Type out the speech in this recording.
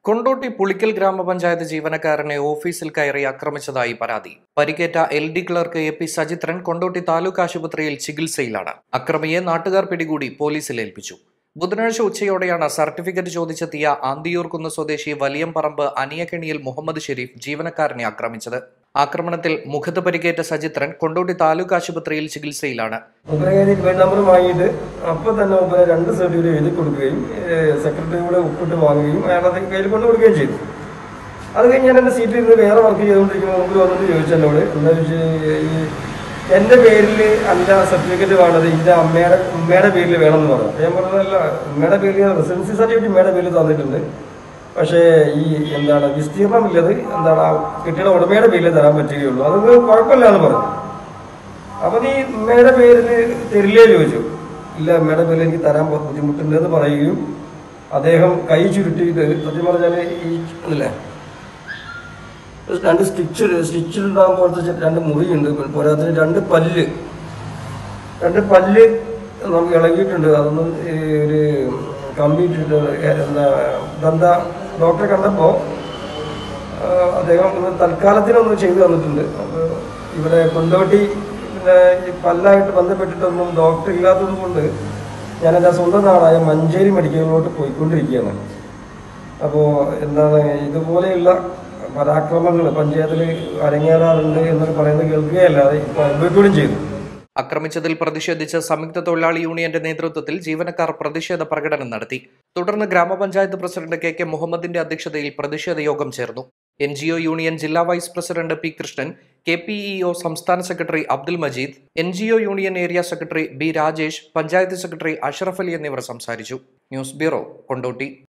കൊണ്ടോട്ടി പുളിക്കൽ ഗ്രാമപഞ്ചായത്ത് ജീവനക്കാരനെ ഓഫീസിൽ കയറി ആക്രമിച്ചതായി പരാതി പരിക്കേറ്റ L D clerk A P Sajithran Kondotty taluk ആശുപത്രിയിൽ ചികിത്സയിലാണ് അക്രമിയെ നാട്ടുകാർ പിടികൂടി പോലീസിൽ ഏൽപ്പിച്ചു ബുധനാഴ്ച ഉച്ചയോടെയാണ് സർട്ടിഫിക്കറ്റ് ചോദിച്ചെത്തിയ ആന്തിയൂർക്കുന്ന് സ്വദേശി വലിയംപറമ്പ് അനിയക്കെണിയിൽ മുഹമ്മദ് ഷെരീഫ് ജീവനക്കാരനെ ആക്രമിച്ചത് ആക്രമണത്തിൽ മുഖത്ത് പരിക്കേറ്റ സജിത്രൻ കൊണ്ടോട്ടി താലൂക്ക് ആശുപത്രിയിൽ ചികിത്സയിൽ മൂപ്പരെ കയ്യിൽ ഇൻവൈറ്റ് നമ്പർ വാങ്ങിയിട്ട് അപ്പോൾ തന്നെ മൂപ്പരെ രണ്ട് സർട്ടിഫിക്കറ്റ് എഴുതി കൊടുക്കുകയും സെക്രട്ടറി കൂടെ ഒപ്പിട്ട് വാങ്ങുകയും അയാളെ കയ്യിൽ കൊണ്ട് കൊടുക്കുകയും ചെയ്തു അത് കഴിഞ്ഞ് ഞാൻ എൻ്റെ സീറ്റിൽ ഇരുന്ന് വേറെ വർക്ക് ചെയ്തുകൊണ്ടിരിക്കുന്ന മുമ്പിൽ വന്നിട്ട് ചോദിച്ചു എന്നോട് എന്താ ചോദിച്ചാൽ ഈ എൻ്റെ പേരിൽ എൻ്റെ സർട്ടിഫിക്കറ്റ് വേണ്ടത് എൻ്റെ അമ്മയുടെ ഉമ്മയുടെ പേരിൽ വേണമെന്ന് പറഞ്ഞു അപ്പോൾ ഞാൻ പറഞ്ഞതല്ല ഉമ്മയുടെ പേരിൽ റെസിഡൻസി സർട്ടിഫിക്കറ്റ് ഉമ്മയുടെ പേരിൽ തന്നിട്ടുണ്ട് പക്ഷേ ഈ എന്താണ് വിസ്തീർണമില്ലത് എന്താണ് ആ കെട്ടിട ഉടമയുടെ പേരിൽ തരാൻ പറ്റുകയുള്ളൂ അതൊന്നും കുഴപ്പമില്ല എന്ന് പറഞ്ഞു അപ്പൊ നീ ഉമ്മയുടെ പേരിൽ തരില്ലേ ചോദിച്ചു ഇല്ല ഉമ്മയുടെ പേരിൽ എനിക്ക് തരാൻ ബു- ബുദ്ധിമുട്ടുണ്ട് എന്ന് പറയുകയും അദ്ദേഹം കൈ ചുരുട്ടിയിട്ട് സത്യം പറഞ്ഞാൽ ഈ ഇല്ലേ രണ്ട് സ്റ്റിച്ച് സ്റ്റിച്ച് ഉണ്ടാകുന്ന പോലത്തെ ചെ- രണ്ട് മുറിയുണ്ട് പോരാത്തിന് രണ്ട് പല്ല് രണ്ട് പല്ല് നമുക്ക് ഇളകിയിട്ടുണ്ട് അതൊന്നും ഈ ഒരു കമ്പി ഇട്ടിട്ട് എന്താ ദന്ത ഡോക്ടറെ കണ്ടപ്പോൾ അദ്ദേഹം ഒന്ന് തൽക്കാലത്തിനൊന്ന് ചെയ്തു തന്നിട്ടുണ്ട് അപ്പോൾ ഇവിടെ കൊണ്ടോട്ടി പിന്നെ ഈ പല്ലായിട്ട് ബന്ധപ്പെട്ടിട്ടൊന്നും ഡോക്ടർ ഇല്ലാത്തത് കൊണ്ട് ഞാൻ എൻ്റെ സ്വന്തം നാടായ മഞ്ചേരി മെഡിക്കലിലോട്ട് പോയിക്കൊണ്ടിരിക്കുകയാണ് അപ്പോൾ എന്താണ് ഇതുപോലെയുള്ള പരാക്രമങ്ങൾ പഞ്ചായത്തിൽ അരങ്ങേറാറുണ്ട് എന്നൊക്കെ പറയുന്നത് കേൾക്കുകയല്ലാതെ ഇപ്പോൾ അനുഭവിക്കുകയും ചെയ്തു ആക്രമിച്ചതിൽ പ്രതിഷേധിച്ച് സംയുക്ത തൊഴിലാളി യൂണിയന്റെ നേതൃത്വത്തിൽ ജീവനക്കാർ പ്രതിഷേധ പ്രകടനം നടത്തി തുടർന്ന് ഗ്രാമപഞ്ചായത്ത് പ്രസിഡന്റ് കെ കെ മുഹമ്മദിന്റെ അധ്യക്ഷതയിൽ പ്രതിഷേധ യോഗം ചേർന്നു എൻ ജി ഒ യൂണിയൻ ജില്ലാ vice president P Krishnan K P E O സംസ്ഥാന secretary Abdul Majeed N G O union area secretary B Rajesh panchayat secretary Ashraf Ali എന്നിവർ സംസാരിച്ചു ന്യൂസ് ബ്യൂറോ കൊണ്ടോട്ടി